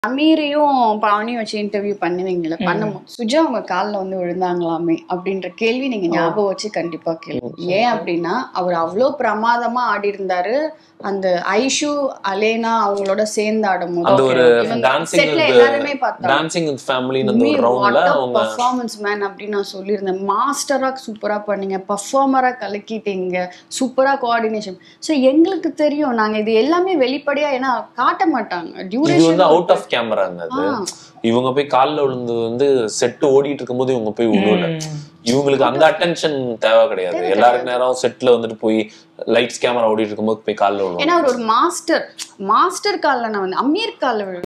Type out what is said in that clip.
அமீரையும் பாவனியும் வச்சு இன்டர்வியூ பண்ணுவீங்களா பண்ணும்போது சுஜா அவங்க கால்ல வந்து விழுந்தாங்களாமே அப்படின்ற கேள்வி நீங்க ஞாபகம் வச்சு கண்டிப்பா கேள்வி ஏன் அப்படின்னா அவர் அவ்வளோ பிரமாதமா ஆடி இருந்தாரு அந்த ஐஷு அலேனா அவங்களோட சேர்ந்து ஆடும் அந்த ஒரு போது டான்சிங் செட்ல எல்லாருமே பார்த்தாங்க டான்சிங் வித் ஃபேமிலின்னு அந்த ஒரு ரவுண்ட்ல அவங்க பர்ஃபார்மன்ஸ் மேன் அப்படின்னு நான் சொல்லியிருந்தேன் மாஸ்டரா சூப்பரா பண்ணீங்க பர்ஃபார்மரா கலக்கிட்டீங்க சூப்பரா கோஆர்டினேஷன் ஸோ எங்களுக்கு தெரியும் நாங்க இது எல்லாமே வெளிப்படையா ஏன்னா காட்ட மாட்டாங்க இது டியூரேஷன் வந்து அவுட் ஆஃப் கேமரா இருந்தது இவங்க போய் கால்ல விழுந்து வந்து செட் ஓடிட்டு இருக்கும்போது இவங்க போய் விழுவல இவங்களுக்கு அந்த அட்டென்ஷன் தேவை கிடையாது எல்லாருக்கு நேரம் செட்ல வந்துட்டு போய் லைட்ஸ் கேமரா ஓடிட்டு இருக்கும்போது போய் கால்ல விழுவாங்க ஏன்னா அவர் ஒரு மாஸ்டர் மாஸ்டர் காலில் நான் வந்து அமீர் காலில்